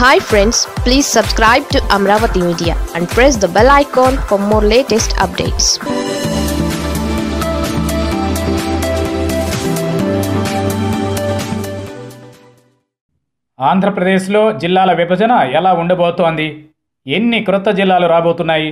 hi friends please subscribe to Amaravati media and press the bell icon for more latest updates ఆంధ్రప్రదేశ్లో జిల్లాల విభజన ఎలా ఉండబోతోంది ఎన్ని క్రొత్త జిల్లాలు రాబోతున్నాయి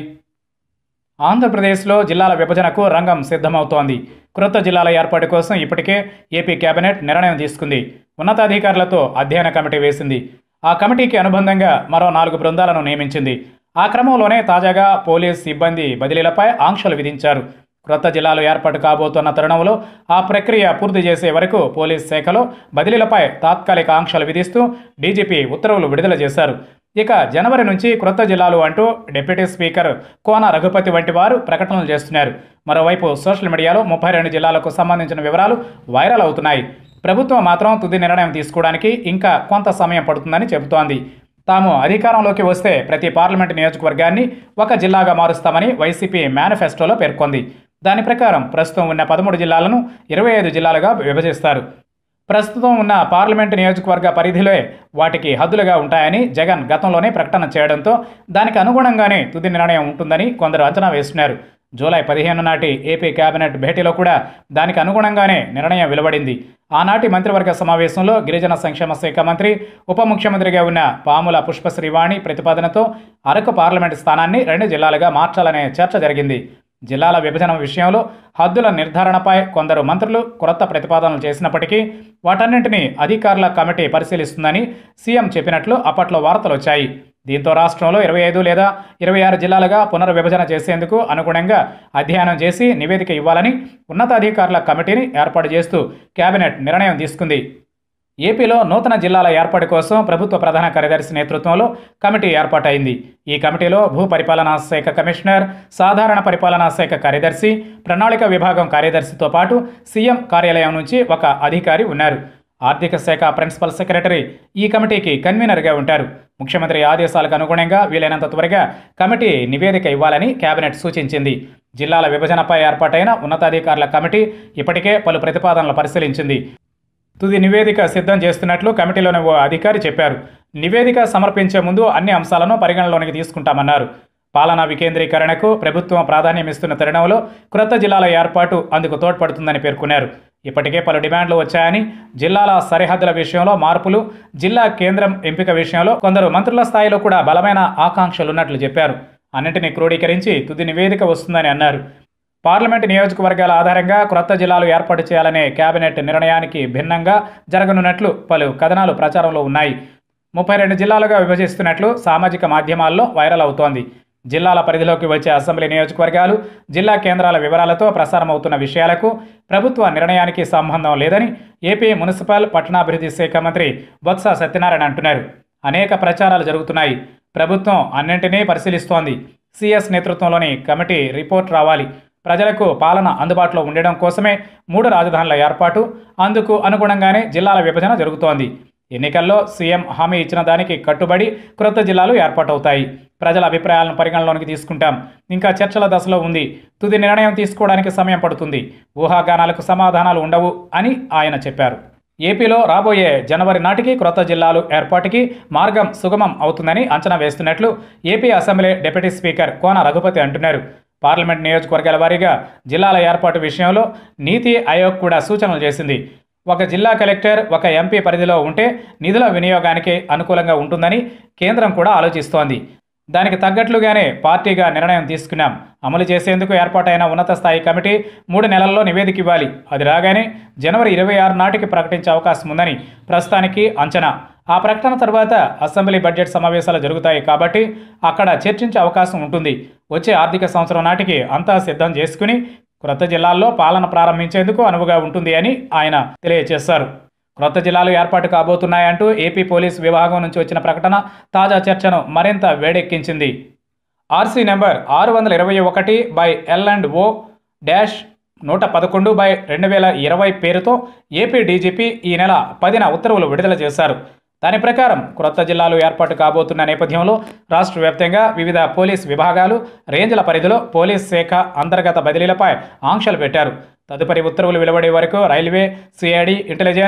ఆంధ్రప్రదేశ్లో జిల్లాల విభజనకు రంగం సిద్ధమవుతోంది క్రొత్త జిల్లాల ఏర్పాటు కోసం ఇప్పటికే ఏపీ కేబినెట్ నిర్ణయం తీసుకుంది ఉన్నతాధికారులతో అధ్యయన కమిటీ వేసింది ఆ కమిటీకి అనుబంధంగా మరో నాలుగు బృందాలను నియమించింది ఆ క్రమంలోనే తాజాగా పోలీస్ సిబ్బంది బదిలీలపై ఆంక్షలు విధించారు క్రొత్త జిల్లాలు ఏర్పాటు కాబోతున్న తరుణంలో ఆ ప్రక్రియ పూర్తి చేసే వరకు పోలీస్ శాఖలో బదిలీలపై తాత్కాలిక ఆంక్షలు విధిస్తూ డీజీపీ ఉత్తర్వులు విడుదల చేశారు ఇక జనవరి నుంచి క్రొత్త జిల్లాలు అంటూ డిప్యూటీ స్పీకర్ కోన రఘుపతి వంటి వారు ప్రకటనలు చేస్తున్నారు మరోవైపు సోషల్ మీడియాలో ముప్పై రెండు జిల్లాలకు సంబంధించిన వివరాలు వైరల్ అవుతున్నాయి ప్రభుత్వం మాత్రం తుది నిర్ణయం తీసుకోవడానికి ఇంకా కొంత సమయం పడుతుందని చెబుతోంది తాము అధికారంలోకి వస్తే ప్రతి పార్లమెంటు నియోజకవర్గాన్ని ఒక జిల్లాగా మారుస్తామని వైసీపీ మేనిఫెస్టోలో పేర్కొంది దాని ప్రకారం ప్రస్తుతం ఉన్న పదమూడు జిల్లాలను ఇరవై ఐదు జిల్లాలుగా విభజిస్తారు ప్రస్తుతం ఉన్న పార్లమెంటు నియోజకవర్గ పరిధిలో వాటికి హద్దులుగా ఉంటాయని జగన్ గతంలోనే ప్రకటన చేయడంతో దానికి అనుగుణంగానే తుది నిర్ణయం ఉంటుందని కొందరు అంచనా వేస్తున్నారు జూలై పదిహేను నాటి ఏపీ కేబినెట్ భేటీలో కూడా దానికి అనుగుణంగానే నిర్ణయం వెలువడింది ఆనాటి మంత్రివర్గ సమావేశంలో గిరిజన సంక్షేమ శాఖ మంత్రి ఉప ముఖ్యమంత్రిగా ఉన్న పాముల పుష్పశ్రీవాణి ప్రతిపాదనతో అరకు పార్లమెంటు స్థానాన్ని రెండు జిల్లాలుగా మార్చాలనే చర్చ జరిగింది జిల్లాల విభజన విషయంలో హద్దుల నిర్ధారణపై కొందరు మంత్రులు కొత్త ప్రతిపాదనలు చేసినప్పటికీ వాటన్నింటినీ అధికారుల కమిటీ పరిశీలిస్తుందని సీఎం చెప్పినట్లు అప్పట్లో వార్తలు వచ్చాయి దీంతో రాష్ట్రంలో ఇరవై ఐదు లేదా ఇరవై ఆరు జిల్లాలుగా పునర్విభజన చేసేందుకు అనుగుణంగా అధ్యయనం చేసి నివేదిక ఇవ్వాలని ఉన్నతాధికారుల కమిటీని ఏర్పాటు చేస్తూ కేబినెట్ నిర్ణయం తీసుకుంది ఏపీలో నూతన జిల్లాల ఏర్పాటు కోసం ప్రభుత్వ ప్రధాన కార్యదర్శి నేతృత్వంలో కమిటీ ఏర్పాటైంది ఈ కమిటీలో భూ పరిపాలనా శాఖ కమిషనర్ సాధారణ పరిపాలనా శాఖ కార్యదర్శి ప్రణాళిక విభాగం కార్యదర్శితో పాటు సీఎం కార్యాలయం నుంచి ఒక అధికారి ఉన్నారు ఆర్థిక శాఖ ప్రిన్సిపల్ సెక్రటరీ ఈ కమిటీకి కన్వీనర్గా ఉంటారు ముఖ్యమంత్రి ఆదేశాలకు అనుగుణంగా వీలైనంత త్వరగా కమిటీ నివేదిక ఇవ్వాలని కేబినెట్ సూచించింది జిల్లాల విభజనపై ఏర్పాటైన ఉన్నతాధికారుల కమిటీ ఇప్పటికే పలు ప్రతిపాదనలు పరిశీలించింది తుది నివేదిక సిద్ధం చేస్తున్నట్లు కమిటీలోని ఓ అధికారి చెప్పారు నివేదిక సమర్పించే ముందు అన్ని అంశాలను పరిగణలోనికి తీసుకుంటామన్నారు పాలనా వికేంద్రీకరణకు ప్రభుత్వం ప్రాధాన్యమిస్తున్న తరుణంలో క్రొత్త జిల్లాల ఏర్పాటు అందుకు తోడ్పడుతుందని పేర్కొన్నారు ఇప్పటికే పలు డిమాండ్లు వచ్చాయని జిల్లాల సరిహద్దుల విషయంలో మార్పులు జిల్లా కేంద్రం ఎంపిక విషయంలో కొందరు మంత్రుల స్థాయిలో కూడా బలమైన ఆకాంక్షలున్నట్లు చెప్పారు అన్నింటినీ క్రోడీకరించి తుది నివేదిక వస్తుందని అన్నారు పార్లమెంటు నియోజకవర్గాల ఆధారంగా క్రొత్త జిల్లాలు ఏర్పాటు చేయాలనే కేబినెట్ నిర్ణయానికి భిన్నంగా జరగనున్నట్లు పలు కథనాలు ప్రచారంలో ఉన్నాయి ముప్పై రెండు జిల్లాలుగా విభజిస్తున్నట్లు సామాజిక మాధ్యమాల్లో వైరల్ అవుతోంది జిల్లాల పరిధిలోకి వచ్చే అసెంబ్లీ నియోజకవర్గాలు జిల్లా కేంద్రాల వివరాలతో ప్రసారమవుతున్న విషయాలకు ప్రభుత్వ నిర్ణయానికి సంబంధం లేదని ఏపీ మున్సిపల్ పట్టణాభివృద్ధి శాఖ మంత్రి బొత్స సత్యనారాయణ అంటున్నారు అనేక ప్రచారాలు జరుగుతున్నాయి ప్రభుత్వం అన్నింటినీ పరిశీలిస్తోంది సిఎస్ నేతృత్వంలోని కమిటీ రిపోర్ట్ రావాలి ప్రజలకు పాలన అందుబాటులో ఉండడం కోసమే మూడు రాజధానుల ఏర్పాటు అందుకు అనుగుణంగానే జిల్లాల విభజన జరుగుతోంది ఎన్నికల్లో సీఎం హామీ ఇచ్చిన దానికి కట్టుబడి క్రొత్త జిల్లాలు ఏర్పాటవుతాయి ప్రజల అభిప్రాయాలను పరిగణలోనికి తీసుకుంటాం ఇంకా చర్చల దశలో ఉంది తుది నిర్ణయం తీసుకోవడానికి సమయం పడుతుంది ఊహాగానాలకు సమాధానాలు ఉండవు అని ఆయన చెప్పారు ఏపీలో రాబోయే జనవరి నాటికి క్రొత్త జిల్లాలు ఏర్పాటుకి మార్గం సుగమం అవుతుందని అంచనా వేస్తున్నట్లు AP assembly deputy speaker Kona Raghupathi అంటున్నారు పార్లమెంట్ నియోజకవర్గాల వారీగా జిల్లాల ఏర్పాటు విషయంలో నీతి ఆయోగ్ కూడా సూచనలు చేసింది ఒక జిల్లా కలెక్టర్ ఒక ఎంపీ పరిధిలో ఉంటే నిధుల వినియోగానికి అనుకూలంగా ఉంటుందని కేంద్రం కూడా ఆలోచిస్తోంది దానికి తగ్గట్లుగానే పార్టీగా నిర్ణయం తీసుకున్నాం అమలు చేసేందుకు ఏర్పాటైన ఉన్నత స్థాయి కమిటీ మూడు నెలల్లో నివేదిక ఇవ్వాలి అది రాగానే జనవరి ఇరవై ఆరు నాటికి ప్రకటించే అవకాశం ఉందని ప్రస్తుతానికి అంచనా ఆ ప్రకటన తర్వాత అసెంబ్లీ బడ్జెట్ సమావేశాలు జరుగుతాయి కాబట్టి అక్కడ చర్చించే అవకాశం ఉంటుంది వచ్చే ఆర్థిక సంవత్సరం నాటికి అంతా సిద్ధం చేసుకుని క్రొత్త జిల్లాల్లో పాలన ప్రారంభించేందుకు అనువుగా ఉంటుంది అని ఆయన తెలియజేశారు క్రొత్త జిల్లాలు ఏర్పాటు కాబోతున్నాయంటూ ఏపీ పోలీస్ విభాగం నుంచి వచ్చిన ప్రకటన తాజా చర్చను మరింత వేడెక్కించింది ఆర్సీ నెంబర్ ఆరు వందల ఇరవై ఒకటి by L and O dash నూట పదకొండు బై రెండు వేల ఇరవై పేరుతో ఏపీ డీజీపీ ఈ నెల పదిన ఉత్తర్వులు విడుదల చేశారు దాని ప్రకారం క్రొత్త జిల్లాలు ఏర్పాటు కాబోతున్న నేపథ్యంలో రాష్ట్ర వ్యాప్తంగా వివిధ పోలీస్ విభాగాలు రేంజ్ల పరిధిలో పోలీస్ శాఖ అంతర్గత బదిలీలపై ఆంక్షలు పెట్టారు తదుపరి ఉత్తర్వులు వెలువడే వరకు రైల్వే సిఐడి ఇంటెలిజెన్స్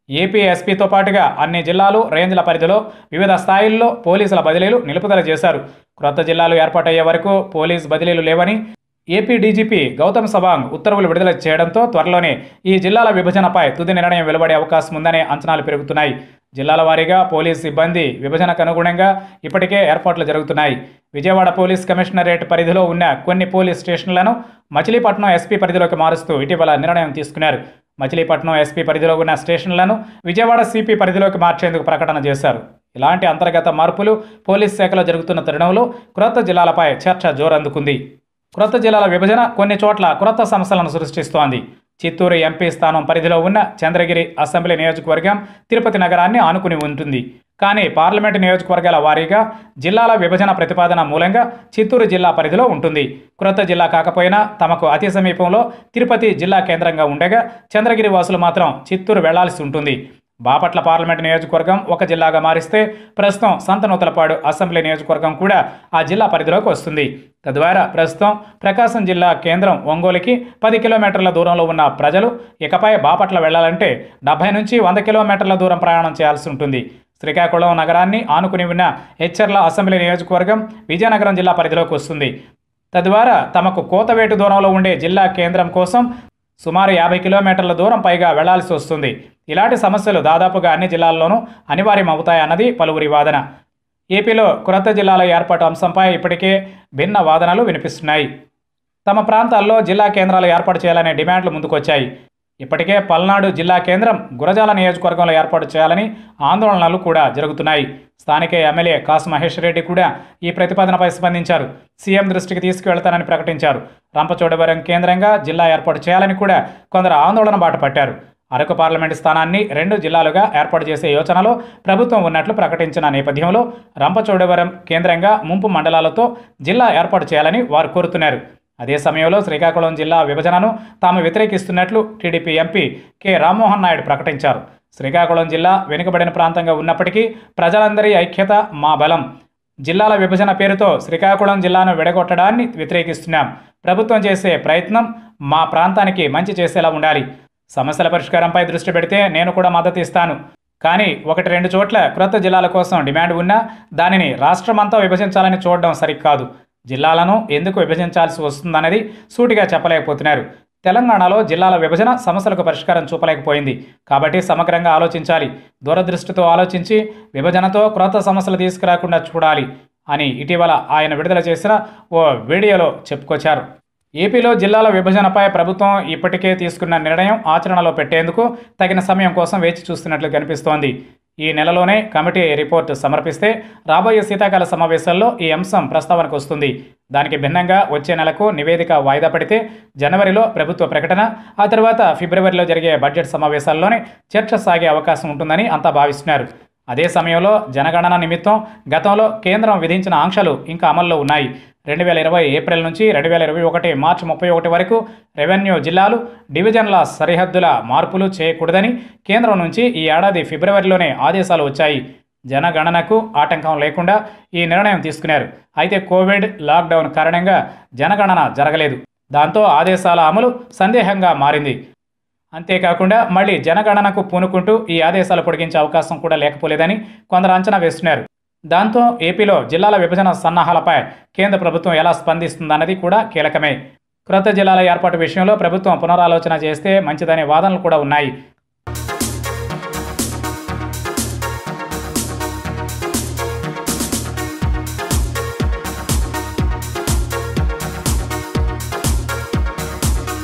ఏపీ ఎస్పీతో పాటుగా అన్ని జిల్లాలు రేంజ్ల పరిధిలో వివిధ స్థాయిల్లో పోలీసుల బదిలీలు నిలుపుదల చేశారు క్రొత్త జిల్లాలు ఏర్పాటయ్యే వరకు పోలీస్ బదిలీలు లేవని ఏపీ డీజీపీ గౌతమ్ సవాంగ్ ఉత్తర్వులు విడుదల చేయడంతో త్వరలోనే ఈ జిల్లాల విభజనపై తుది నిర్ణయం వెలువడే అవకాశం ఉందనే అంచనాలు పెరుగుతున్నాయి జిల్లాల వారీగా పోలీస్ సిబ్బంది విభజనకు అనుగుణంగా ఇప్పటికే ఏర్పాట్లు జరుగుతున్నాయి విజయవాడ పోలీస్ కమిషనరేట్ పరిధిలో ఉన్న కొన్ని పోలీస్ స్టేషన్లను మచిలీపట్నం ఎస్పీ పరిధిలోకి మారుస్తూ ఇటీవల నిర్ణయం తీసుకున్నారు మచిలీపట్నం ఎస్పీ పరిధిలో ఉన్న స్టేషన్లను విజయవాడ సిపి పరిధిలోకి మార్చేందుకు ప్రకటన చేశారు ఇలాంటి అంతర్గత మార్పులు పోలీస్ శాఖలో జరుగుతున్న తరుణంలో క్రొత్త జిల్లాలపై చర్చ జోరందుకుంది క్రొత్త జిల్లాల విభజన కొన్ని చోట్ల క్రొత్త సమస్యలను సృష్టిస్తోంది చిత్తూరు ఎంపీ స్థానం పరిధిలో ఉన్న చంద్రగిరి అసెంబ్లీ నియోజకవర్గం తిరుపతి నగరాన్ని ఆనుకుని ఉంటుంది కానీ పార్లమెంటు నియోజకవర్గాల వారీగా జిల్లాల విభజన ప్రతిపాదన మూలంగా చిత్తూరు జిల్లా పరిధిలో ఉంటుంది క్రొత్త జిల్లా కాకపోయినా తమకు అతి సమీపంలో తిరుపతి జిల్లా కేంద్రంగా ఉండగా చంద్రగిరి వాసులు మాత్రం చిత్తూరు వెళ్లాల్సి ఉంటుంది బాపట్ల పార్లమెంటు నియోజకవర్గం ఒక జిల్లాగా మారిస్తే ప్రస్తుతం సంతనూతలపాడు అసెంబ్లీ నియోజకవర్గం కూడా ఆ జిల్లా పరిధిలోకి వస్తుంది తద్వారా ప్రస్తుతం ప్రకాశం జిల్లా కేంద్రం ఒంగోలుకి పది కిలోమీటర్ల దూరంలో ఉన్న ప్రజలు ఇకపై బాపట్ల వెళ్లాలంటే డెబ్బై నుంచి వంద కిలోమీటర్ల దూరం ప్రయాణం చేయాల్సి ఉంటుంది శ్రీకాకుళం నగరాన్ని ఆనుకుని ఉన్న హెచ్చర్ల అసెంబ్లీ నియోజకవర్గం విజయనగరం జిల్లా పరిధిలోకి వస్తుంది తద్వారా తమకు కోతవేటు దూరంలో ఉండే జిల్లా కేంద్రం కోసం సుమారు యాభై కిలోమీటర్ల దూరం పైగా వెళ్లాల్సి వస్తుంది ఇలాంటి సమస్యలు దాదాపుగా అన్ని జిల్లాల్లోనూ అనివార్యం అవుతాయన్నది పలువురి వాదన ఏపీలో క్రొత్త జిల్లాల ఏర్పాటు అంశంపై ఇప్పటికే భిన్న వాదనలు వినిపిస్తున్నాయి తమ ప్రాంతాల్లో జిల్లా కేంద్రాలు ఏర్పాటు చేయాలనే డిమాండ్లు ముందుకొచ్చాయి ఇప్పటికే పల్నాడు జిల్లా కేంద్రం గురజాల నియోజకవర్గంలో ఏర్పాటు చేయాలని ఆందోళనలు కూడా జరుగుతున్నాయి స్థానిక ఎమ్మెల్యే కాసు మహేష్ రెడ్డి కూడా ఈ ప్రతిపాదనపై స్పందించారు సీఎం దృష్టికి తీసుకువెళ్తానని ప్రకటించారు రంపచోడవరం కేంద్రంగా జిల్లా ఏర్పాటు చేయాలని కూడా కొందరు ఆందోళన బాట పట్టారు అరకు పార్లమెంటు స్థానాన్ని రెండు జిల్లాలుగా ఏర్పాటు చేసే యోచనలో ప్రభుత్వం ఉన్నట్లు ప్రకటించిన నేపథ్యంలో రంపచోడవరం కేంద్రంగా ముంపు మండలాలతో జిల్లా ఏర్పాటు చేయాలని వారు కోరుతున్నారు అదే సమయంలో శ్రీకాకుళం జిల్లా విభజనను తాము వ్యతిరేకిస్తున్నట్లు TDP MP K Rammohan Naidu ప్రకటించారు శ్రీకాకుళం జిల్లా వెనుకబడిన ప్రాంతంగా ఉన్నప్పటికీ ప్రజలందరి ఐక్యత మా బలం జిల్లాల విభజన పేరుతో శ్రీకాకుళం జిల్లాను విడగొట్టడాన్ని వ్యతిరేకిస్తున్నాం ప్రభుత్వం చేసే ప్రయత్నం మా ప్రాంతానికి మంచి చేసేలా ఉండాలి సమస్యల పరిష్కారంపై దృష్టి పెడితే నేను కూడా మద్దతు ఇస్తాను కానీ ఒకటి రెండు చోట్ల క్రొత్త జిల్లాల కోసం డిమాండ్ ఉన్నా దానిని రాష్ట్రమంతా విభజించాలని చూడడం సరికాదు జిల్లాలను ఎందుకు విభజించాల్సి వస్తుందనేది సూటిగా చెప్పలేకపోతున్నారు తెలంగాణలో జిల్లాల విభజన సమస్యలకు పరిష్కారం చూపలేకపోయింది కాబట్టి సమగ్రంగా ఆలోచించాలి దూరదృష్టితో ఆలోచించి విభజనతో క్రొత్త సమస్యలు తీసుకురాకుండా చూడాలి అని ఇటీవల ఆయన విడుదల చేసిన ఓ వీడియోలో చెప్పుకొచ్చారు ఏపీలో జిల్లాల విభజనపై ప్రభుత్వం ఇప్పటికే తీసుకున్న నిర్ణయం ఆచరణలో పెట్టేందుకు తగిన సమయం కోసం వేచి చూస్తున్నట్లు కనిపిస్తోంది ఈ నెలలోనే కమిటీ రిపోర్ట్ సమర్పిస్తే రాబోయే శీతాకాల సమావేశాల్లో ఈ అంశం ప్రస్తావనకు వస్తుంది దానికి భిన్నంగా వచ్చే నెలకు నివేదిక వాయిదా పడితే జనవరిలో ప్రభుత్వ ప్రకటన ఆ తర్వాత ఫిబ్రవరిలో జరిగే బడ్జెట్ సమావేశాల్లోనే చర్చ సాగే అవకాశం ఉంటుందని అంతా భావిస్తున్నారు అదే సమయంలో జనగణన నిమిత్తం గతంలో కేంద్రం విధించిన ఆంక్షలు ఇంకా అమల్లో ఉన్నాయి రెండు వేల ఇరవై ఏప్రిల్ నుంచి రెండు వేల ఇరవై ఒకటి మార్చి ముప్పై ఒకటి వరకు రెవెన్యూ జిల్లాలు డివిజన్ల సరిహద్దుల మార్పులు చేయకూడదని కేంద్రం నుంచి ఈ ఏడాది ఫిబ్రవరిలోనే ఆదేశాలు వచ్చాయి జనగణనకు ఆటంకం లేకుండా ఈ నిర్ణయం తీసుకున్నారు అయితే కోవిడ్ లాక్డౌన్ కారణంగా జనగణన జరగలేదు దాంతో ఆదేశాల అమలు సందేహంగా మారింది అంతేకాకుండా మళ్ళీ జనగణనకు పూనుకుంటూ ఈ ఆదేశాలు పొడిగించే అవకాశం కూడా లేకపోలేదని కొందరు అంచనా వేస్తున్నారు దాంతో ఏపీలో జిల్లాల విభజన సన్నాహాలపై కేంద్ర ప్రభుత్వం ఎలా స్పందిస్తుందన్నది కూడా కీలకమే క్రొత్త జిల్లాల ఏర్పాటు విషయంలో ప్రభుత్వం పునరాలోచన చేస్తే మంచిదనే వాదనలు కూడా ఉన్నాయి